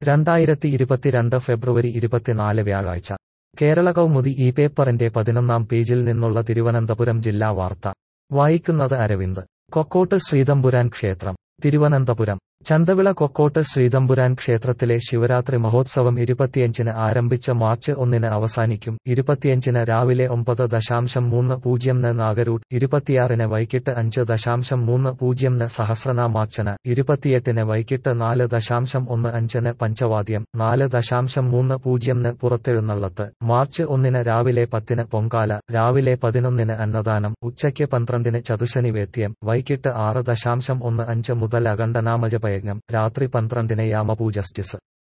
രണ്ടായിരത്തി ഇരുപത്തിരണ്ട് ഫെബ്രുവരി ഇരുപത്തിനാല് വ്യാഴാഴ്ച കേരള കൗമുദി ഈ പേപ്പറിന്റെ പതിനൊന്നാം പേജിൽ നിന്നുള്ള തിരുവനന്തപുരം ജില്ലാ വാർത്ത വായിക്കുന്നത് അരവിന്ദ് കൊക്കോട്ട് ശ്രീതമ്പുരാൻ ക്ഷേത്രം തിരുവനന്തപുരം ചന്തവിള കൊക്കോട്ട് ശ്രീതമ്പുരാൻ ക്ഷേത്രത്തിലെ ശിവരാത്രി മഹോത്സവം ഇരുപത്തിയഞ്ചിന് ആരംഭിച്ച മാർച്ച് ഒന്നിന് അവസാനിക്കും ഇരുപത്തിയഞ്ചിന് രാവിലെ ഒമ്പത് ദശാംശം മൂന്ന് പൂജ്യംന് നാഗരൂട്ട് ഇരുപത്തിയാറിന് വൈകിട്ട് അഞ്ച് ദശാംശം മൂന്ന് പൂജ്യംന് സഹസ്രനാമാർച്ചന ഇരുപത്തിയെട്ടിന് വൈകിട്ട് നാല് ദശാംശം ഒന്ന് അഞ്ചിന് പഞ്ചവാദ്യം നാല് ദശാംശം മൂന്ന് പൂജ്യംന് പുറത്തെഴുന്നള്ളത്ത് മാർച്ച് ഒന്നിന് രാവിലെ പത്തിന് പൊങ്കാല രാവിലെ പതിനൊന്നിന് അന്നദാനം ഉച്ചയ്ക്ക് പന്ത്രണ്ടിന് ചതുശനി വേദ്യം വൈകിട്ട് ആറ് ദശാംശം ഒന്ന് അഞ്ച് മുതൽ അഖണ്ഡനാമജപയജ്ഞം രാത്രി പന്ത്രണ്ടിന് യാമപൂജസ്റ്റിസ്